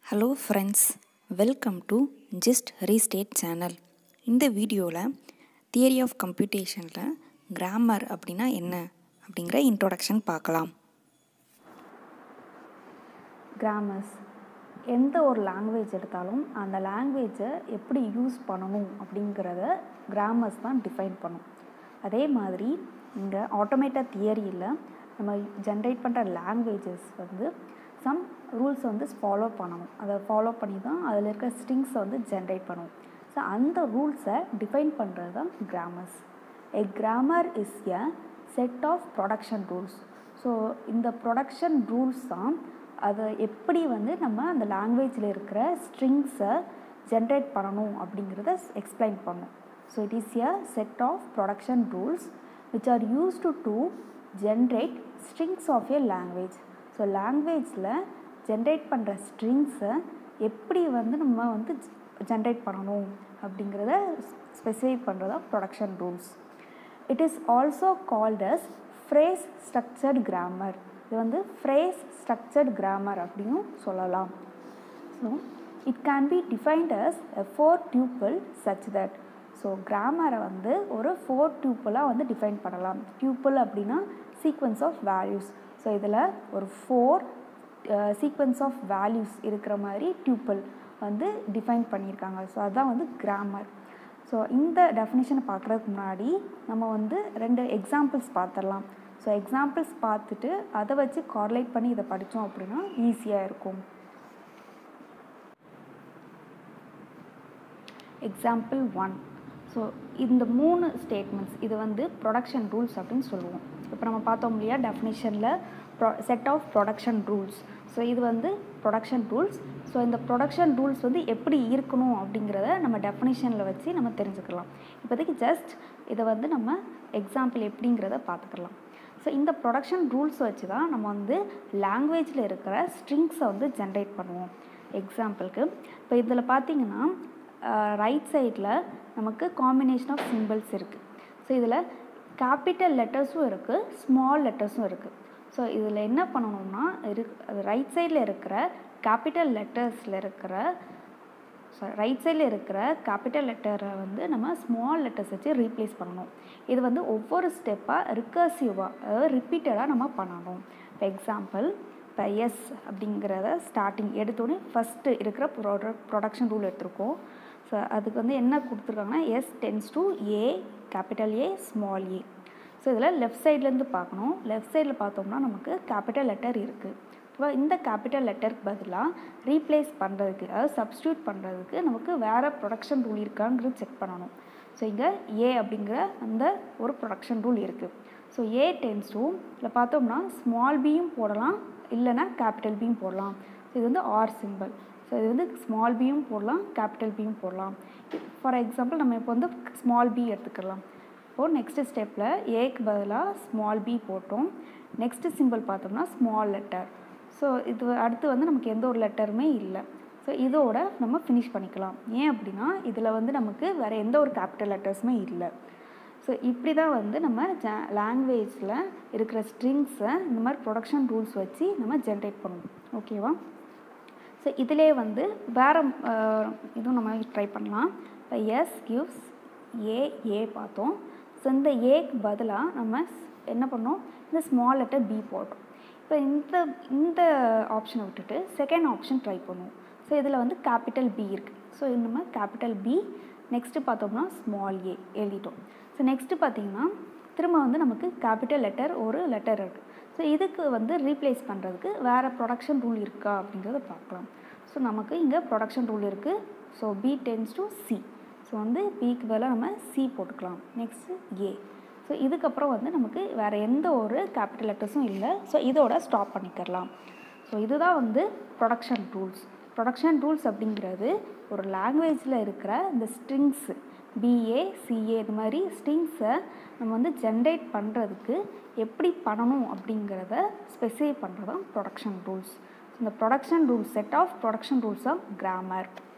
hello friends welcome to just restate channel இந்த வீடியோவில் theory of கம்ப்யூட்டேஷனில் grammar அப்படின்னா என்ன அப்படிங்கிற இன்ட்ரோடக்ஷன் பார்க்கலாம் கிராமர்ஸ் எந்த ஒரு லாங்குவேஜ் எடுத்தாலும் அந்த லாங்குவேஜை எப்படி யூஸ் பண்ணணும் அப்படிங்கிறத கிராமர்ஸ் தான் டிஃபைன் பண்ணும் அதே மாதிரி இங்கே ஆட்டோமேட்டட் தியரியில் நம்ம ஜென்ரேட் பண்ணுற லாங்குவேஜஸ் வந்து சம் ரூல்ஸ் வந்து ஃபாலோ பண்ணணும் அதை ஃபாலோ பண்ணி தான் அதில் இருக்கிற ஸ்ட்ரிங்ஸை வந்து ஜென்ரேட் பண்ணும் ஸோ அந்த ரூல்ஸை டிஃபைன் பண்ணுறது தான் grammars a grammar is a set of production rules so இந்த ப்ரொடக்ஷன் ரூல்ஸ் தான் அதை எப்படி வந்து நம்ம அந்த லாங்குவேஜில் இருக்கிற ஸ்ட்ரிங்ஸை ஜென்ரேட் பண்ணணும் அப்படிங்கிறத எக்ஸ்பிளைன் பண்ணும் so it is a set of production rules which are used to generate strings of a language so லாங்குவேஜில் ஜென்ரேட் பண்ணுற ஸ்ட்ரிங்ஸை எப்படி வந்து நம்ம வந்து ஜென்ரேட் பண்ணணும் அப்படிங்கிறத ஸ்பெசிஃபை பண்ணுறது தான் production rules it is also called as phrase structured grammar இது வந்து ஃப்ரேஸ் ஸ்ட்ரக்சர்ட் கிராமர் அப்படின்னும் சொல்லலாம் so it can be defined as a four tuple such that so கிராமரை வந்து ஒரு ஃபோர் டியூப்பிளாக வந்து டிஃபைன் பண்ணலாம் டியூப்பிள் அப்படின்னா சீக்வன்ஸ் ஆஃப் வேல்யூஸ் ஸோ இதில் ஒரு ஃபோர் சீக்வன்ஸ் ஆஃப் வேல்யூஸ் இருக்கிற மாதிரி டியூப்பிள் வந்து டிஃபைன் பண்ணியிருக்காங்க ஸோ அதுதான் வந்து கிராமர் ஸோ இந்த டெஃபினேஷனை பார்க்குறதுக்கு முன்னாடி நம்ம வந்து ரெண்டு எக்ஸாம்பிள்ஸ் பார்த்துடலாம் ஸோ எக்ஸாம்பிள்ஸ் பார்த்துட்டு அதை வச்சு கார்லேட் பண்ணி இதை படித்தோம் அப்படின்னா ஈஸியாக இருக்கும் எக்ஸாம்பிள் ஒன் ஸோ இந்த மூணு ஸ்டேட்மெண்ட்ஸ் இது வந்து ப்ரொடக்ஷன் ரூல்ஸ் அப்படின்னு சொல்லுவோம் இப்போ நம்ம பார்த்தோம் இல்லையா டெஃபினேஷனில் pro set of production rules so இது வந்து ப்ரொடக்ஷன் ரூல்ஸ் ஸோ இந்த ப்ரொடக்ஷன் ரூல்ஸ் வந்து எப்படி இருக்கணும் அப்படிங்கிறத நம்ம டெஃபினேஷனில் வச்சு நம்ம தெரிஞ்சுக்கலாம் இப்போதைக்கு ஜஸ்ட் இதை வந்து நம்ம எக்ஸாம்பிள் எப்படிங்கிறத பார்த்துக்கலாம் ஸோ இந்த ப்ரொடக்ஷன் ரூல்ஸ் வச்சு தான் நம்ம வந்து லாங்குவேஜில் இருக்கிற ஸ்ட்ரிங்ஸை வந்து ஜென்ரேட் பண்ணுவோம் எக்ஸாம்பிளுக்கு இப்போ இதில் பார்த்தீங்கன்னா ரைட் சைடில் நமக்கு காம்பினேஷன் ஆஃப் சிம்பிள்ஸ் இருக்குது ஸோ இதில் கேபிட்டல் லெட்டர்ஸும் இருக்குது ஸ்மால் லெட்டர்ஸும் இருக்குது ஸோ இதில் என்ன பண்ணணும்னா இரு ரைட் சைடில் இருக்கிற கேபிட்டல் லெட்டர்ஸில் இருக்கிற சாரி ரைட் சைடில் இருக்கிற கேபிட்டல் லெட்டரை வந்து நம்ம ஸ்மால் லெட்டர்ஸ் வச்சு ரீப்ளேஸ் பண்ணணும் இது வந்து ஒவ்வொரு ஸ்டெப்பாக ரிக்கர்சிவாக அதாவது ரிப்பீட்டடாக நம்ம பண்ணணும் இப்போ எக்ஸாம்பிள் இப்போ எஸ் அப்படிங்கிறத ஸ்டார்டிங் எடுத்தோடனே ஃபஸ்ட்டு இருக்கிற ப்ரொட ப்ரொடக்ஷன் ரூல் எடுத்திருக்கோம் ஸோ அதுக்கு வந்து என்ன கொடுத்துருக்காங்கன்னா S tends to A capital A small A so இதில் லெஃப்ட் சைட்லேருந்து பார்க்கணும் லெஃப்ட் சைடில் பார்த்தோம்னா நமக்கு கேபிட்டல் லெட்டர் இருக்குது இப்போ இந்த கேபிட்டல் லெட்டருக்கு பதிலாக ரீப்ளேஸ் பண்ணுறதுக்கு அதாவது சப்ஸ்டியூட் பண்ணுறதுக்கு நமக்கு வேறு ப்ரொடக்ஷன் ரூல் இருக்காங்கிறது செக் பண்ணணும் ஸோ இங்கே ஏ அப்படிங்கிற அந்த ஒரு ப்ரொடக்ஷன் ரூல் இருக்குது ஸோ ஏ டென்ஸ் டூ இதில் பார்த்தோம்னா ஸ்மால் பியும் போடலாம் இல்லைனா கேபிட்டல் பியும் போடலாம் ஸோ இது வந்து ஆர் சிம்பிள் ஸோ இது வந்து ஸ்மால் பியும் போடலாம் கேபிட்டல் பியும் போடலாம் ஃபார் எக்ஸாம்பிள் நம்ம இப்போ வந்து ஸ்மால் பி எடுத்துக்கலாம் இப்போது நெக்ஸ்ட்டு ஸ்டெப்பில் ஏக்கு பதிலாக ஸ்மால் பி போட்டோம் நெக்ஸ்ட்டு சிம்பிள் பார்த்தோம்னா ஸ்மால் லெட்டர் ஸோ இது அடுத்து வந்து நமக்கு எந்த ஒரு லெட்டருமே இல்லை ஸோ இதோட நம்ம ஃபினிஷ் பண்ணிக்கலாம் ஏன் அப்படின்னா இதில் வந்து நமக்கு வேறு எந்த ஒரு கேபிட்டல் லெட்டர்ஸுமே இல்லை ஸோ இப்படி தான் வந்து நம்ம ஜ லாங்குவேஜில் இருக்கிற ஸ்ட்ரிங்ஸை இந்த மாதிரி ப்ரொடக்ஷன் ரூல்ஸ் வச்சு நம்ம ஜென்ரேட் பண்ணுவோம் ஓகேவா ஸோ இதிலே வந்து வேறு இதுவும் நம்ம ட்ரை பண்ணலாம் இப்போ எஸ் கிவ்ஸ் ஏ ஏ பார்த்தோம் ஸோ இந்த ஏக்கு பதிலாக நம்ம என்ன பண்ணோம் இந்த ஸ்மால் லெட்டர் பி போட்டோம் இப்போ இந்த இந்த ஆப்ஷனை விட்டுட்டு செகண்ட் ஆப்ஷன் ட்ரை பண்ணுவோம் ஸோ இதில் வந்து கேபிட்டல் பி இருக்குது ஸோ நம்ம கேபிட்டல் பி நெக்ஸ்ட்டு பார்த்தோம்னா ஸ்மால் ஏ எழுதிட்டோம் ஸோ நெக்ஸ்ட்டு பார்த்தீங்கன்னா திரும்ப வந்து நமக்கு கேபிட்டல் லெட்டர் ஒரு லெட்டர் இருக்குது ஸோ இதுக்கு வந்து ரீப்ளேஸ் பண்ணுறதுக்கு வேறு ப்ரொடக்ஷன் ரூல் இருக்கா அப்படிங்கிறத பார்க்கலாம் ஸோ நமக்கு இங்கே ப்ரொடக்ஷன் ரூல் இருக்குது so B tends to C so வந்து பிக்கு பதிலாக நம்ம சி போட்டுக்கலாம் நெக்ஸ்ட்டு ஏ ஸோ இதுக்கப்புறம் வந்து நமக்கு வேறு எந்த ஒரு கேபிட்டல் லெட்டர்ஸும் இல்லை ஸோ இதோட ஸ்டாப் பண்ணிக்கிறலாம் ஸோ இதுதான் வந்து ப்ரொடக்ஷன் ரூல்ஸ் ப்ரொடக்ஷன் ரூல்ஸ் அப்படிங்கிறது ஒரு லாங்குவேஜில் இருக்கிற இந்த ஸ்ட்ரிங்ஸு பிஏ சிஏ இது மாதிரி ஸ்ட்ரிங்ஸை நம்ம வந்து ஜென்ரேட் பண்ணுறதுக்கு எப்படி பண்ணணும் அப்படிங்கிறத ஸ்பெசிஃபை பண்ணுறது தான் ப்ரொடக்ஷன் ரூல்ஸ் இந்த production rules set of production rules of grammar